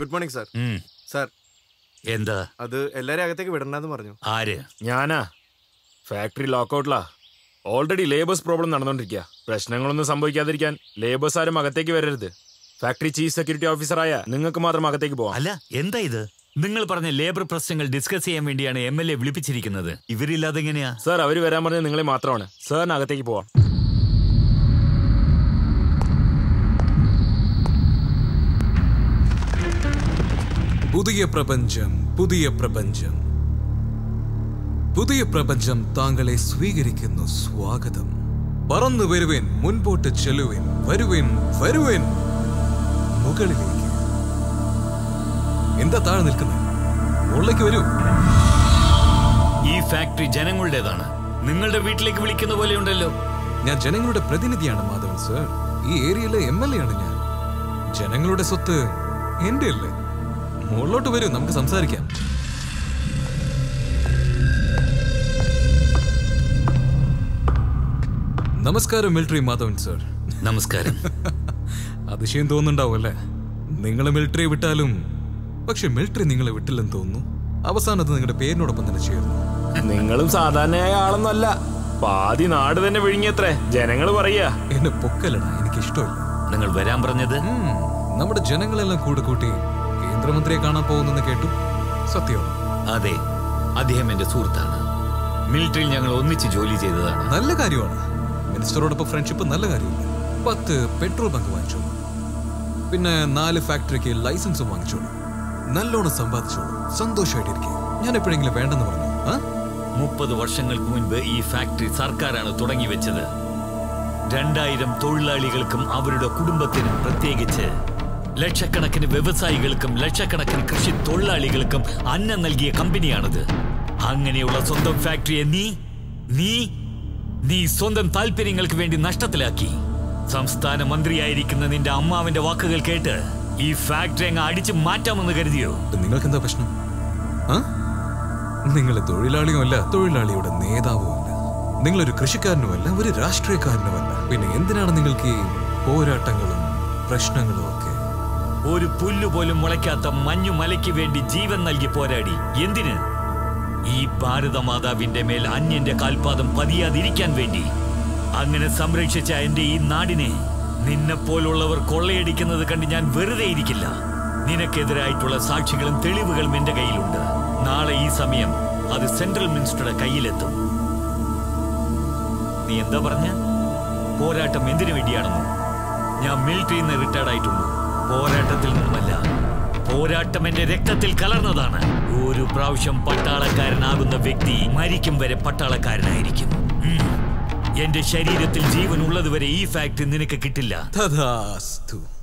Good morning sir ഉം. Sir എന്താ അത് എല്ലാരും അകത്തേക്ക് വിടണ്ടെന്ന് പറഞ്ഞു ആര് ഞാനാ ഫാക്ടറി ലോക്കൗട്ടിലാ ഓൾറെഡി ലേബേഴ്സ് പ്രോബ്ലം നടന്നുകൊണ്ടിരിക്കുക പ്രശ്നങ്ങളൊന്നും സംഭവിക്കാതിരിക്കാൻ ലേബേഴ്സ് ആരും അകത്തേക്ക് വരരുത് ഫാക്ടറി ചീഫ് സെക്യൂരിറ്റി ഓഫീസറായ നിങ്ങൾക്ക് മാത്രം അകത്തേക്ക് പോവാം അല്ല എന്താ ഇത് നിങ്ങൾ പറഞ്ഞ ലേബർ പ്രശ്നങ്ങൾ ഡിസ്കസ് ചെയ്യാൻ വേണ്ടിയാണ് എം എൽ എ വിളിപ്പിച്ചിരിക്കുന്നത് ഇവരില്ലാതെ എങ്ങനെയാ സാർ അവർ വരാൻ പറഞ്ഞത് നിങ്ങളെ മാത്രമാണ് സാറിന് അകത്തേക്ക് പോവാം പുതിയ പ്രപഞ്ചം പുതിയ പ്രപഞ്ചം പുതിയ പ്രപഞ്ചം താങ്കളെ സ്വീകരിക്കുന്നു സ്വാഗതം പറന്നു വരുവിൻ മുൻപോട്ട് ചെല്ലുവിൻ വരുവിൻ വരുവിൻ മുകളിലേക്ക് എന്താ താഴെ നിൽക്കുന്നത് മുകളിലേക്ക് വരൂ ഈ ഫാക്ടറി ജനങ്ങളുടേതാണ് നിങ്ങളുടെ വീട്ടിലേക്ക് വിളിക്കുന്ന പോലെ ഉണ്ടല്ലോ ഞാൻ ജനങ്ങളുടെ പ്രതിനിധിയാണ് മാധവൻ സർ ഈ ഏരിയയിലെ എം എൽ എ ആണ് ഞാൻ ജനങ്ങളുടെ സ്വത്ത് എന്റെ അല്ലേ മുകളിലോട്ട് വരൂ നമുക്ക് സംസാരിക്കാം നമസ്കാരം മിലിറ്ററി മാധവൻ സർ നമസ്കാരം അതിശയം തോന്നുന്നുണ്ടാവും അല്ലേ നിങ്ങൾ മിലിറ്ററി വിട്ടാലും പക്ഷെ മിലിറ്ററി നിങ്ങളെ വിട്ടില്ലെന്ന് തോന്നുന്നു അവസാനത്ത് നിങ്ങളുടെ പേരിനോടൊപ്പം തന്നെ ചേർന്നു നിങ്ങളും സാധാരണയായ ആളൊന്നല്ല പാതി നാട് തന്നെ വിഴുങ്ങിയത്രേ ജനങ്ങൾ പറയാ എന്നെ പൊക്കലടാ എനിക്ക് ഇഷ്ടമില്ല നിങ്ങൾ വരാൻ പറഞ്ഞത് ഉം, നമ്മുടെ ജനങ്ങളെല്ലാം കൂടെ കൂട്ടി കേന്ദ്രമന്ത്രിയെ കാണാൻ പോകുന്നെന്ന് കേട്ടു സത്യമാണ് അതെ അദ്ദേഹം എന്റെ സുഹൃത്താണ് മിലിറ്ററിയിൽ ഞങ്ങൾ ഒന്നിച്ച് ജോലി ചെയ്തതാണ് നല്ല കാര്യമാണ് മിനിസ്റ്ററോടൊപ്പം ഫ്രണ്ട്ഷിപ്പ് നല്ല കാര്യമില്ല പത്ത് പെട്രോൾ ബങ്ക് വാങ്ങിച്ചോളൂ പിന്നെ നാല് ഫാക്ടറിക്ക് ലൈസൻസും വാങ്ങിച്ചോളൂ നല്ലോണം സമ്പാദിച്ചോളൂ സന്തോഷമായിട്ടിരിക്കും ഞാൻ എപ്പോഴെങ്കിലും വേണ്ടെന്ന് പറഞ്ഞു ആ മുപ്പത് വർഷങ്ങൾക്ക് മുൻപ് ഈ ഫാക്ടറി സർക്കാരാണ് തുടങ്ങി വെച്ചത് രണ്ടായിരം തൊഴിലാളികൾക്കും അവരുടെ കുടുംബത്തിനും പ്രത്യേകിച്ച് ലക്ഷക്കണക്കിന് വ്യവസായികൾക്കും ലക്ഷക്കണക്കിന് കൃഷി തൊഴിലാളികൾക്കും അന്നം നൽകിയ കമ്പനിയാണിത് അങ്ങനെയുള്ള സ്വന്തം ഫാക്ടറിയെ നീ നീ നീ സ്വന്തം താല്പര്യങ്ങൾക്ക് വേണ്ടി നഷ്ടത്തിലാക്കി സംസ്ഥാന മന്ത്രിയായിരിക്കുന്ന നിന്റെ അമ്മാവിന്റെ വാക്കുകൾ കേട്ട് ഈ ഫാക്ടറി അങ്ങ് അടിച്ചു മാറ്റാമെന്ന് കരുതിയോ നിങ്ങൾക്ക് എന്താ പ്രശ്നം ആ നിങ്ങൾ തൊഴിലാളിയുമല്ല തൊഴിലാളിയുടെ നേതാവുമല്ല നിങ്ങളൊരു കൃഷിക്കാരനുമല്ല ഒരു രാഷ്ട്രീയക്കാരനുമല്ല പിന്നെ എന്തിനാണ് നിങ്ങൾക്ക് ഈ പോരാട്ടങ്ങളും പ്രശ്നങ്ങളും ഒക്കെ ഒരു പുല്ലു പോലും മുളയ്ക്കാത്ത മഞ്ഞു മലയ്ക്ക് വേണ്ടി ജീവൻ നൽകി പോരാടി എന്തിന് ഈ ഭാരതമാതാവിന്റെ മേൽ അന്യന്റെ കാൽപാദം പതിയാതിരിക്കാൻ വേണ്ടി അങ്ങനെ സംരക്ഷിച്ച എന്റെ ഈ നാടിനെ നിന്നെപ്പോലുള്ളവർ കൊള്ളയടിക്കുന്നത് കണ്ട് ഞാൻ വെറുതെ ഇരിക്കില്ല നിനക്കെതിരായിട്ടുള്ള സാക്ഷികളും തെളിവുകളും എന്റെ കയ്യിലുണ്ട് നാളെ ഈ സമയം അത് സെൻട്രൽ മിനിസ്റ്ററുടെ കയ്യിലെത്തും നീ എന്താ പറഞ്ഞ പോരാട്ടം എന്തിനു വേണ്ടിയാണെന്നോ ഞാൻ മിലിറ്ററിയിൽ നിന്ന് റിട്ടയർഡ് ആയിട്ടുണ്ട് പോരാട്ടത്തിൽ നിന്നുമല്ല പോരാട്ടം എന്റെ രക്തത്തിൽ കലർന്നതാണ് ഒരു പ്രാവശ്യം പട്ടാളക്കാരനാകുന്ന വ്യക്തി മരിക്കും വരെ പട്ടാളക്കാരനായിരിക്കും ഉം. എന്റെ ശരീരത്തിൽ ജീവൻ ഉള്ളതുവരെ ഈ ഫാക്ടറി നിനക്ക് കിട്ടില്ല തഥാസ്തു